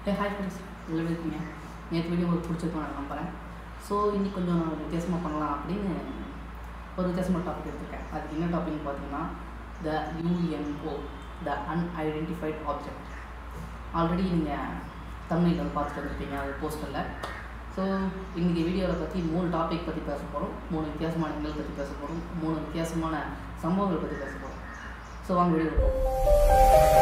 ஏ hi friends எல்லாம் இருக்கீங்க நேற்று வீடியோ உங்களுக்கு பிடிச்சிருக்கும் நான் நம்புகிறேன் ஸோ இன்னைக்கு கொஞ்சம் வித்தியாசமாக பண்ணலாம் அப்படின்னு ஒரு வித்தியாசமான டாபிக் எடுத்திருக்கேன் அதுக்கு என்ன டாபிக்னு பார்த்தீங்கன்னா the UNO the unidentified object already நீங்கள் தமிழில் வந்து பார்த்துட்டு வந்திருப்பீங்க அது போஸ்டரில் ஸோ இன்றைக்கி வீடியோவில் பற்றி மூணு டாபிக் பற்றி பேச போகிறோம் மூணு வித்தியாசமான எண்கள் பற்றி பேச போகிறோம் மூணு வித்தியாசமான சம்பவங்கள் பற்றி பேச போகிறோம் ஸோ வாங்க வீடியோ போவோம்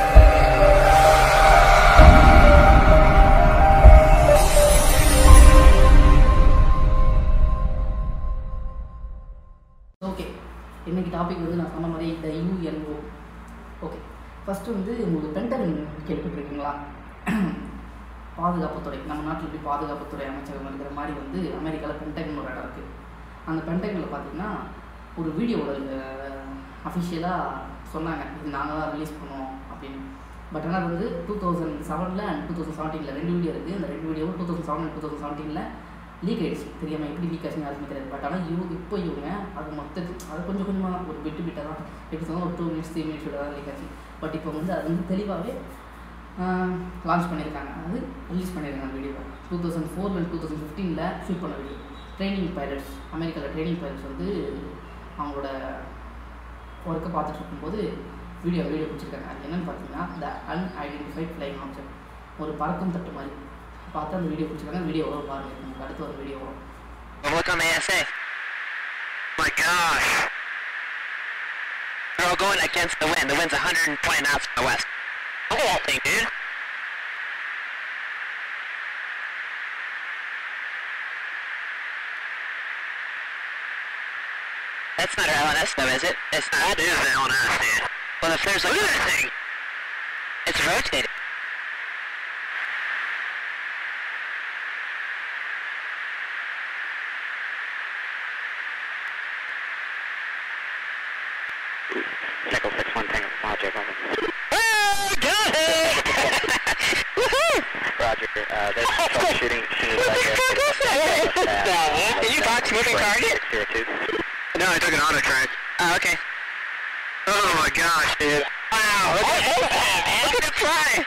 ஓகே இன்னைக்கு டாபிக் வந்து நான் சொன்ன மாதிரி த யூஎன்ஓ ஓகே ஃபஸ்ட்டு வந்து உங்களுக்கு பென்டகன் கேள்விப்பட்டிருக்கீங்களா பாதுகாப்புத்துறை நம்ம நாட்டில் எப்படி பாதுகாப்புத்துறை அமைச்சகம் இருக்கிற மாதிரி வந்து அமெரிக்காவில் பென்டகன் ஒரு இடம் இருக்குது அந்த பென்டகனில் பார்த்தீங்கன்னா ஒரு வீடியோவில் அஃபிஷியலாக சொன்னாங்க இது நாங்கள் தான் ரிலீஸ் பண்ணோம் அப்படின்னு பட் ஆனால் அது வந்து டூ தௌசண்ட் செவனில் அண்ட் டூ தௌசண்ட் செவன்டீனில் ரெண்டு வீடியோ இருக்குது அந்த ரெண்டு வீடியோவும் two thousand seven and two thousand செவன்டீனில் லீக் ஆயிடுச்சு தெரியாமல் எப்படி லீக் ஆச்சுன்னு யாருமே தெரியாது பட் ஆனால் இவங்க இப்போ இவங்க அது மொத்தத்து அது கொஞ்சம் கொஞ்சமாக ஒரு பிட்டு பிட்டாக தான் எப்படி சொன்னால் ஒரு டூ மினிட்ஸ் த்ரீ மினிட்ஸ் தான் லீக் ஆச்சு பட் இப்போ வந்து அது வந்து தெளிவாகவே லான்ச் பண்ணியிருக்காங்க அது ரிலீஸ் பண்ணியிருக்காங்க வீடியோ டூ தௌசண்ட் ஃபோரில் டூ தௌசண்ட் ஃபிஃப்டீனில் ஷூட் பண்ண வீடியோ ட்ரைனிங் பைலட்ஸ் அமெரிக்காவில் ட்ரைனிங் பைலட்ஸ் வந்து அவங்களோட ஒர்க்கை பார்த்துட்டு இருக்கும்போது வீடியோ வீடியோ பிடிச்சிருக்காங்க அது என்னென்னு பார்த்தீங்கன்னா த அன்ஐடென்டிஃபைட் ஃப்ளைங் ஆப்ஜெக்ட் ஒரு பறக்கும் தட்டு மாதிரி பார்த்து அந்த வீடியோ பிடிச்சிருக்காங்க வீடியோ வரும் பாருங்க உங்களுக்கு அடுத்து ஒரு வீடியோ வரும் Well, look on the ASA. My gosh. They're all going against the wind. The wind's 120 knots from the west. Look at that thing, dude. That's not our LNS though, is it? It's not. That is an LNS, dude. Well, if there's like... Look at that thing! It's rotating. Nickel 6-1 Tango, Logic, over. Oh, got it! Woohoo! Roger, uh, there's troubleshooting as soon as I get uh, Did you box moving target? Zero two. No, I took an auto track. Oh, okay. Oh my gosh, dude. Wow, look at that, Look at it fly!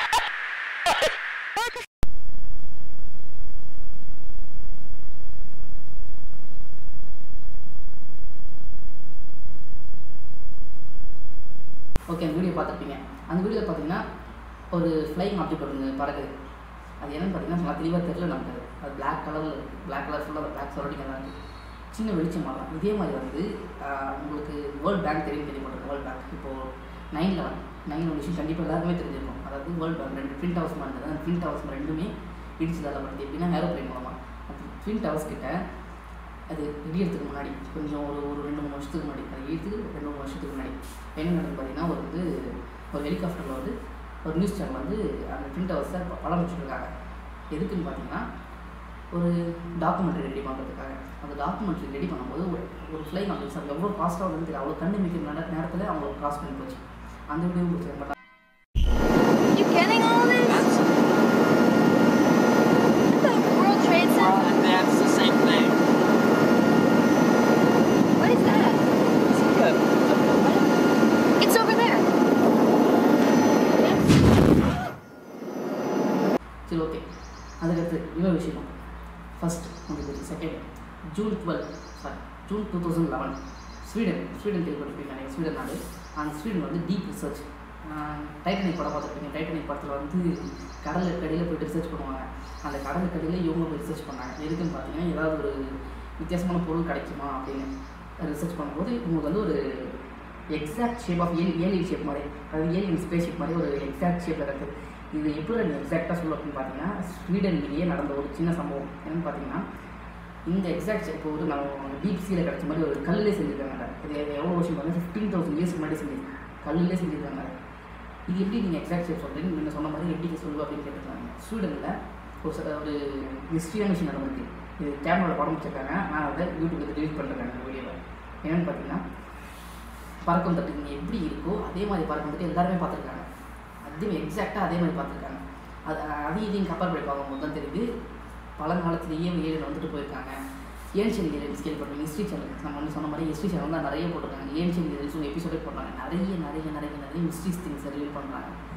Okay அந்த video பார்த்துருப்பீங்க அந்த video பார்த்தீங்கன்னா ஒரு flying object ஒன்று பறக்குது அது என்னன்னு பார்த்தீங்கன்னா நல்லா தெளிவாக தெரியல நமக்கு அது. அது பிளாக் கலரில் பிளாக் கலர் ஃபுல்லாக அந்த பிளாக் சரௌண்டிங் தான் இருக்குது சின்ன வெளிச்சம் வரலாம் இதே மாதிரி வந்து ஆஹ், உங்களுக்கு வேர்ல்ட் பேங்க் தெரியும் தெரியப்பட்டிருக்கு வேர்ல்ட் பேங்க் இப்போது நைன் லெவன் நைன் ஒரு விஷயம் கண்டிப்பாக எல்லாருமே தெரிஞ்சிருக்கும் அதாவது வேர்ல்ட் பேங்க் ரெண்டு ட்வின் டவர்ஸ் மாதிரி இருந்தது அந்த ட்வின் டவர்ஸ் ரெண்டுமே இடிச்சு தள்ளப்படுது எப்படின்னா ஏரோப்ளைன் மூலமாக அந்த ட்வின் டவர்ஸ் கிட்ட அது இடியறதுக்கு முன்னாடி கொஞ்சம் ஒரு ஒரு ரெண்டு மூணு வருஷத்துக்கு முன்னாடி அது இடியறதுக்கு ரெண்டு மூணு வருஷத்துக்கு முன்னாடி என்ன நடக்குது பார்த்தீங்கன்னா ஒரு வந்து ஒரு ஹெலிகாப்டரில் வந்து ஒரு நியூஸ் சேனல் வந்து அந்த ட்வின் டவர்ஸை படம் வச்சுருக்காங்க எதுக்குன்னு பார்த்தீங்கன்னா ஒரு டாக்குமெண்ட்ரி ரெடி பண்ணுறதுக்காக அந்த டாக்குமெண்ட்ரி ரெடி பண்ணும்போது ஒரு ஒரு ஃப்ளைங் ஆஃபீஸ் அது எவ்வளோ ஃபாஸ்ட்டாக வந்து தெரியும் அவ்வளோ கண்டு மிக்கிற நட நேரத்தில் அவங்க கிராஸ் பண்ணி போச்சு அந்த வீடியோ பிடிச்சிருக்கேன் but You getting all this? The World Trade Center? That's the same thing. What is that? It's over there. சரி ஓகே அதுக்கடுத்து இன்னொரு விஷயம் ஃபர்ஸ்ட் உங்களுக்கு second June twelve sorry June two thousand eleven Sweden Sweden கேள்விப்பட்டிருப்பீங்க நிறைய Sweden நாடு அந்த Sweden வந்து டீப் ரிசர்ச் டைட்டனிக் படம் பார்த்துருப்பீங்க டைட்டனிக் படத்தில் வந்து கடலுக்கு அடியில் போயிட்டு ரிசர்ச் பண்ணுவாங்க அந்த கடலுக்கு அடியில் இவங்க போய் ரிசர்ச் பண்ணாங்க எதுக்குன்னு பார்த்தீங்கன்னா ஏதாவது ஒரு வித்தியாசமான பொருள் கிடைக்குமா அப்படின்னு ரிசர்ச் பண்ணும்போது உங்களுக்கு வந்து ஒரு எக்ஸாக்ட் ஷேப் ஆஃப் ஏல் ஏலியன் ஷேப் மாதிரி அதாவது ஏலியன் ஸ்பேஸ் ஷேப் மாதிரி ஒரு எக்ஸாக்ட் ஷேப்பில் இருக்குது இது எப்படி நீங்கள் எக்ஸாக்டாக சொல்ல அப்படின்னு பார்த்தீங்கன்னா ஸ்வீடன்லேயே நடந்த ஒரு சின்ன சம்பவம் என்னன்னு பார்த்தீங்கன்னா இந்த எக்ஸாக்ட் இப்போ ஒரு நம்ம டீப் சீல கிடச்ச மாதிரி ஒரு கல்லுலேயே செஞ்சுருக்காங்க இது எவ்வளோ வருஷம் பார்த்தீங்கன்னா ஃபிஃப்டீன் தௌசண்ட் இயர்ஸ்க்கு முன்னாடி செஞ்சிருக்காங்க கல்லுலேயே செஞ்சுருக்காங்க இது எப்படி நீங்கள் எக்ஸாக்ட் ஷேப் சொல்கிறீங்க நீங்கள் சொன்ன மாதிரி எப்படி சொல்லுவோம் அப்படின்னு கேட்டிருக்காங்க ஸ்வீடனில் ஒரு சில ஒரு ஹிஸ்ட்ரியான விஷயம் நடந்திருக்கு இது கேமராவில் படம் வச்சிருக்காங்க நான் அதை யூடியூப்ல delete பண்ணிருக்கேன் இந்த வீடியோவை என்னென்னு பார்த்தீங்கன்னா பறக்கும் தட்டு இங்கே எப்படி இருக்கோ அதே மாதிரி பறக்கும் தட்டு எல்லாருமே பார்த்துருக்காங்க அதே எக்ஸாக்டாக அதே மாதிரி பார்த்துருக்காங்க அது அதையும் இதையும் கம்பேர் பண்ணி பார்க்கும்போது தான் தெரியுது பழங்காலத்திலேயே ஏழில் வந்துட்டு போயிருக்காங்க ஏன்ஷியன் ஏலியன்ஸ் கேள்விப்பட்டிருக்கீங்க ஹிஸ்ட்ரி சேனல் நம்ம வந்து சொன்ன மாதிரி ஹிஸ்ட்ரி சேனல் தான் நிறைய போட்டிருக்காங்க ஏன்ஷியன் ஏலியன்ஸ் எபிசோடே போடுறாங்க நிறைய நிறைய நிறைய நிறைய மிஸ்ட்ரிஸ் திங்ஸ் ரிவீல் பண்ணுறாங்க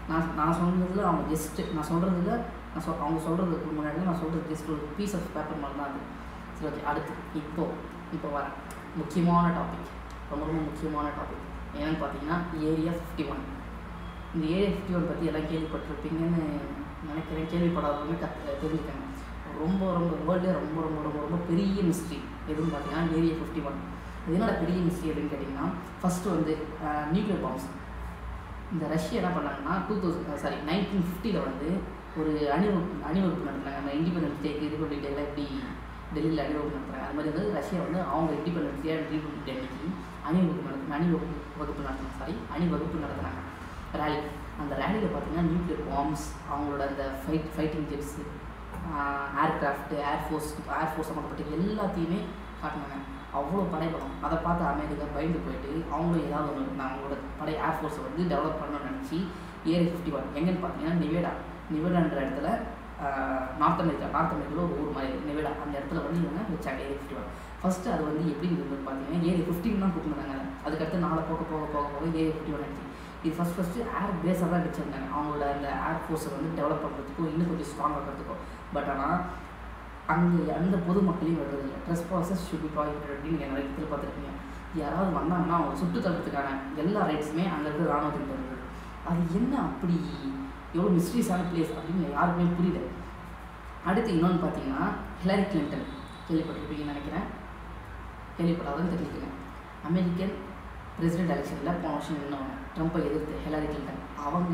நான் நான் சொன்னதில் அவங்க ஜஸ்ட்டு நான் சொல்கிறதுல நான் சொல் அவங்க சொல்கிறதுக்கு முன்னாடி நான் சொல்கிறது ஜஸ்ட் ஒரு பீஸ் ஆஃப் பேப்பர் மாதிரி தான் அது சரி ஓகே அடுத்து இப்போ இப்போ வரேன் முக்கியமான டாபிக் ரொம்ப ரொம்ப முக்கியமான டாபிக் என்னென்னு பார்த்தீங்கன்னா ஏரியா ஃபிஃப்டி ஒன் இந்த ஏரியா ஃபிஃப்டி ஒன் பற்றி எல்லாம் கேள்விப்பட்டிருப்பீங்கன்னு நினைக்கிறேன் கேள்விப்படாதவங்க கற்று தெரிஞ்சுக்கங்க ரொம்ப ரொம்ப வேர்ல்டே ரொம்ப ரொம்ப ரொம்ப ரொம்ப பெரிய மிஸ்ட்ரி எதுன்னு பார்த்தீங்கன்னா ஏரியா ஃபிஃப்டி ஒன் இது என்னோட பெரிய மிஸ்ட்ரி அப்படின்னு கேட்டிங்கன்னா ஃபஸ்ட்டு வந்து நியூக்ளியர் பாம்ஸ் இந்த ரஷ்யா என்ன பண்ணாங்கன்னா டூ தௌசண்ட் சாரி நைன்டீன் ஃபிஃப்டியில் வந்து ஒரு அணிவகுப்பு அணிவகுப்பு நடத்துனாங்க அந்த இண்டிபெண்டன்ஸ் டேக்கு ரிபப்ளிக் டேல எப்படி டெல்லியில் அணிவகுப்பு நடத்துறாங்க அது மாதிரி வந்து ரஷ்யா வந்து அவங்க இண்டிபெண்டன்ஸ் டே ரிபப்ளிக் டே அன்னைக்கு அணிவகுப்பு நடத்து அணிவகுப்பு வகுப்பு நடத்தினாங்க சாரி அணிவகுப்பு நடத்துனாங்க ரேலி அந்த ரேலியில் பார்த்தீங்கன்னா நியூக்ளியர் பாம்ஸ் அவங்களோட அந்த fight fighting jets aircraft air force air force சம்மந்தப்பட்ட எல்லாத்தையுமே காட்டினாங்க அவ்வளோ படைபலம் அதை பார்த்து அமெரிக்கா பயந்து போயிட்டு அவங்களும் ஏதாவது ஒன்று அவங்களோட படை ஏர்ஃபோர்ஸை வந்து டெவலப் பண்ணணும்னு நினச்சி ஏரி ஃபிஃப்டி ஒன் எங்கன்னு பார்த்தீங்கன்னா நிவேடா நிவேடான்ற இடத்துல நார்த் அமெரிக்கா நார்த் அமெரிக்காவில் ஒரு ஊர் மாதிரி நிவேடா அந்த இடத்துல வந்து இவங்க வச்சாங்க ஏரி ஃபிஃப்டி ஒன் ஃபஸ்ட்டு அது வந்து எப்படி இருந்தது பார்த்தீங்கன்னா ஏரி ஃபிஃப்டின் தான் கூப்பிட்டுருந்தாங்க அதுக்கடுத்து நாளை போக போக போக போக ஏரி ஃபிஃப்டி ஒன் ஆச்சு இது ஃபஸ்ட் ஃபஸ்ட்டு ஏர் பேஸாக தான் வச்சுருந்தாங்க அவங்களோட அந்த ஏர் ஃபோர்ஸை வந்து டெவலப் பண்ணுறதுக்கும் இன்னும் கொஞ்சம் ஸ்ட்ராங் ஆகிறதுக்கும் பட் ஆனால் அங்கே எந்த பொதுமக்களையும் விடுறது இல்லை trespassers should be project அப்படின்னு நீங்கள் நிறைய இடத்துல பார்த்துருப்பீங்க யாராவது வந்தாங்கன்னா அவங்க சுட்டு தள்ளுறதுக்கான எல்லா ரைட்ஸுமே அங்கே இருக்கிற ராணுவத்துக்கு இருந்தது அது என்ன அப்படி எவ்வளோ மிஸ்ட்ரீஸான பிளேஸ் அப்படின்னு யாருக்குமே புரியல அடுத்து இன்னொன்று பார்த்தீங்கன்னா ஹிலாரி கிளின்டன் கேள்விப்பட்டிருப்பீங்கன்னு நினைக்கிறேன் கேள்விப்படாதுன்னு தெரிஞ்சுக்கங்க அமெரிக்கன் பிரசிடென்ட் எலெக்ஷனில் போன வருஷம் நின்னவங்க ட்ரம்ப்பை எதிர்த்து ஹிலாரி கிளின்டன் அவங்க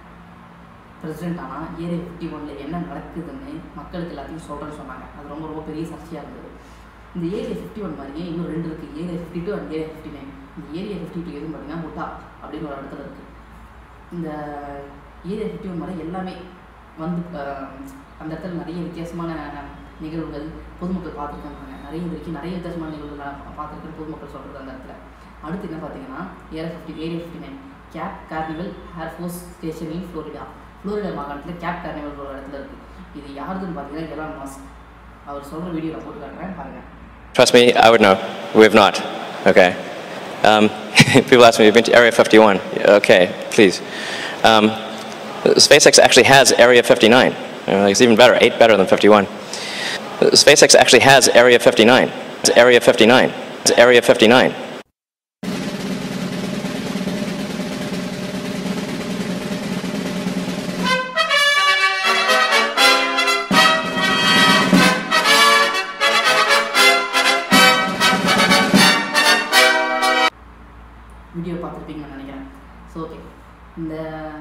பிரசிடென்ட் ஆனால் ஏரியா ஃபிஃப்டி ஒனில் என்ன நடக்குதுன்னு மக்களுக்கு எல்லாத்தையும் சொல்கிறேன்னு சொன்னாங்க அது ரொம்ப ரொம்ப பெரிய சர்ச்சையாக இருந்தது இந்த ஏரியா ஃபிஃப்டி ஒன் மாதிரியே இன்னும் ரெண்டு இருக்குது Area fifty two and Area fifty nine இந்த ஏரியா ஃபிஃப்டி டூ எதுன்னு பார்த்தீங்கன்னா முட்டா அப்படின்னு ஒரு இடத்துல இருக்குது இந்த ஏரியா ஃபிஃப்டி ஒன் மாதிரி எல்லாமே வந்து அஹ், அந்த இடத்துல நிறைய வித்தியாசமான நிகழ்வுகள் பொதுமக்கள் பார்த்துருக்காங்க நிறைய இது வரைக்கும் நிறைய வித்தியாசமான நிகழ்வுகள் நான் பார்த்துருக்கேன் பொதுமக்கள் சொல்கிறது அந்த இடத்துல அடுத்து என்ன பார்த்தீங்கன்னா Area fifty Area fifty nine Cape Canaveral air force station in Florida Florida மாகாணத்தில் கேப் கார்னிவல் ஒரு இடத்துல இருக்குது இது யாருதுன்னு பார்த்தீங்கன்னா எலான் மாஸ்க் அவர் சொல்கிற வீடியோ நான் போட்டு காட்டுறேன் பாருங்கள் Trust me, I would know. We have not. Okay. Um, people ask me, you've been to Area 51. Okay, please. Um, SpaceX actually has Area 59. Uh, it's even better, eight better than 51. SpaceX actually has Area 59. It's Area 59. It's Area 59. Video பார்த்துருப்பீங்கன்னு நினைக்கிறேன் so okay இந்த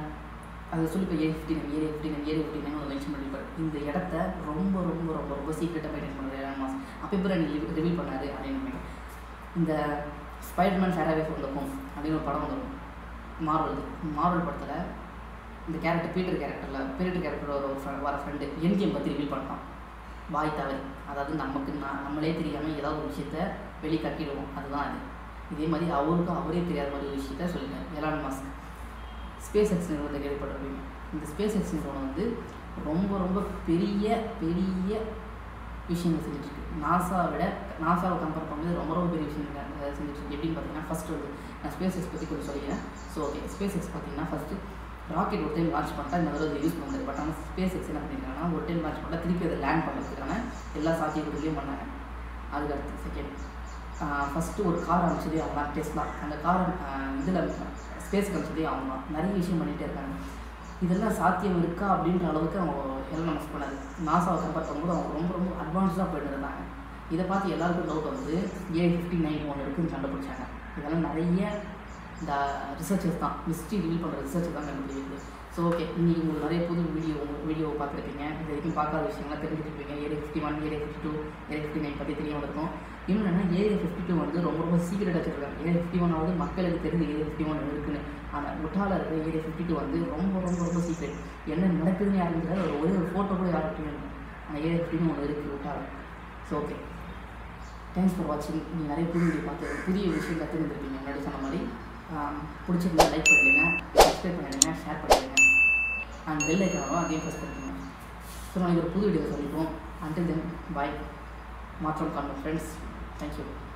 அதை சொல்லி இப்போ Area fifty nine Area fifty nine Area fifty nine mention பண்ணியிருப்பாரு இந்த இடத்த ரொம்ப ரொம்ப ரொம்ப ரொம்ப சீக்கிரட்டாக மெயின்டைன் பண்ணுறது ஏழாம் மாதம் அப்போ இப்போ ரிவீல் பண்ணாரு அப்படின்னு நினைக்கிறேன் இந்த Spiderman faraway from the home அப்படின்னு ஒரு படம் வந்துடும் மார்வல் மார்வல் படத்தில் இந்த கேரக்டர் பீட்டர் கேரக்டரில் பீட்டர் கேரக்டர் ஒரு friend- வர ஃப்ரெண்டு என்கேம் பற்றி ரிவீல் பண்ணான் வாய் தவறி அதாவது நமக்கு நான் நம்மளே தெரியாமல் ஏதாவது ஒரு விஷயத்த வெளியே கட்டிடுவோம் அதுதான் அது இதே மாதிரி அவருக்கும் அவரே தெரியாத மாதிரி ஒரு விஷயத்த சொல்லிட்டார் எலான் மாஸ்க் ஸ்பேஸ் எக்ஸ் நிறுவனத்தை கேள்விப்பட்டிருப்பீங்க இந்த ஸ்பேஸ் எக்ஸ் நிறுவனம் வந்து ரொம்ப ரொம்ப பெரிய பெரிய விஷயங்கள் செஞ்சுட்டு இருக்கு நாசா விட நாசாவை கம்பேர் பண்ணும்போது ரொம்ப ரொம்ப பெரிய விஷயங்கள் அஹ் செஞ்சுட்டு இருக்கு எப்படின்னு பார்த்தீங்கன்னா ஃபஸ்ட்டு வந்து நான் ஸ்பேஸ் எக்ஸ் பற்றி கொஞ்சம் சொல்லிக்கிறேன் ஸோ ஓகே ஸ்பேஸ் எக்ஸ் பார்த்தீங்கன்னா ஃபஸ்ட்டு ராக்கெட் ஒரு டைம் லான்ச் பண்ணிட்டா இந்த தடவை யூஸ் பண்ண முடியாது பட் ஆனால் ஸ்பேஸ் எக்ஸ் என்ன பண்ணியிருக்காங்கன்னா ஒரு டைம் லான்ச் பண்ணால் திருப்பி அதை லேண்ட் பண்ணுறதுக்கான எல்லா சாத்தியக்கூறுகளையும் பண்ணாங்க அதுக்கு அடுத்து செகண்ட் ஃபஸ்ட்டு ஒரு கார் அனுப்பிச்சதே அவங்க தான் டெஸ்லா அந்த கார் இதில் ஸ்பேஸ் அனுப்பிச்சதே அவங்க தான் நிறைய விஷயம் பண்ணிகிட்டே இருக்காங்க இதெல்லாம் சாத்தியம் இருக்கா அப்படின்ற அளவுக்கு அவங்க எல்லாம் மஸ் பண்ணாது நாசாவை கம்பேர் பண்ணும்போது அவங்க ரொம்ப ரொம்ப அட்வான்ஸ்டாக போயிட்டு இருந்தாங்க இதை பார்த்து எல்லாருக்கும் டவுட் வந்து ஏ ஃபிஃப்டி நைன் ஒன்று இருக்குன்னு கண்டுபிடிச்சாங்க இதெல்லாம் நிறைய இந்த ரிசர்ச்சர்ஸ் தான் மிஸ்ட்ரி ரிவீல் பண்ணுற ரிசர்ச்சர் தான் கண்டுபிடிக்குது ஸோ ஓகே இன்றைக்கி உங்களுக்கு நிறைய புது வீடியோ வீடியோ பார்த்துருப்பீங்க இது வரைக்கும் பார்க்காத விஷயங்கள்லாம் தெரிஞ்சுருப்பீங்க Area fifty one Area fifty two Area fifty nine பற்றி தெரியாமல் இருக்கும் இன்னொன்று என்ன ஏரியா ஃபிஃப்டி டூ வந்து ரொம்ப ரொம்ப சீக்கிரட்டாக வச்சுருக்காங்க ஏரியா ஃபிஃப்டி ஒன் ஆகுது மக்களுக்கு தெரிஞ்ச ஏரியா ஃபிஃப்டி ஒன் இருக்குன்னு ஆனால் முட்டால இருக்கிற ஏரியா ஃபிஃப்டி டூ வந்து ரொம்ப ரொம்ப ரொம்ப சீக்ரெட் என்ன நடக்குதுன்னு யாரும் தெரியாது ஒரு ஒரே ஒரு ஃபோட்டோ கூட யாருக்கும் இல்லை ஆனால் ஏரியா ஃபிஃப்டின்னு ஒன்று இருக்குது முட்டால ஸோ ஓகே தேங்க்ஸ் ஃபார் வாட்சிங் நீங்கள் நிறைய புது வீடியோ பார்த்து புதிய விஷயம் கற்றுருந்துருப்பீங்க முன்னாடி சொன்ன மாதிரி ஆம், பிடிச்சிருந்தா லைக் பண்ணிடுங்க சப்ஸ்கிரைப் பண்ணிடுங்க ஷேர் பண்ணிடுங்க அண்ட் பெல் ஐக்கானும் அதையும் ப்ரெஸ் பண்ணிடுங்க ஸோ நாளைக்கு ஒரு புது வீடியோ சந்திப்போம் அண்டில் தென் பாய் மாற்றம் காணும் ஃப்ரெண்ட்ஸ் தேங்க்யூ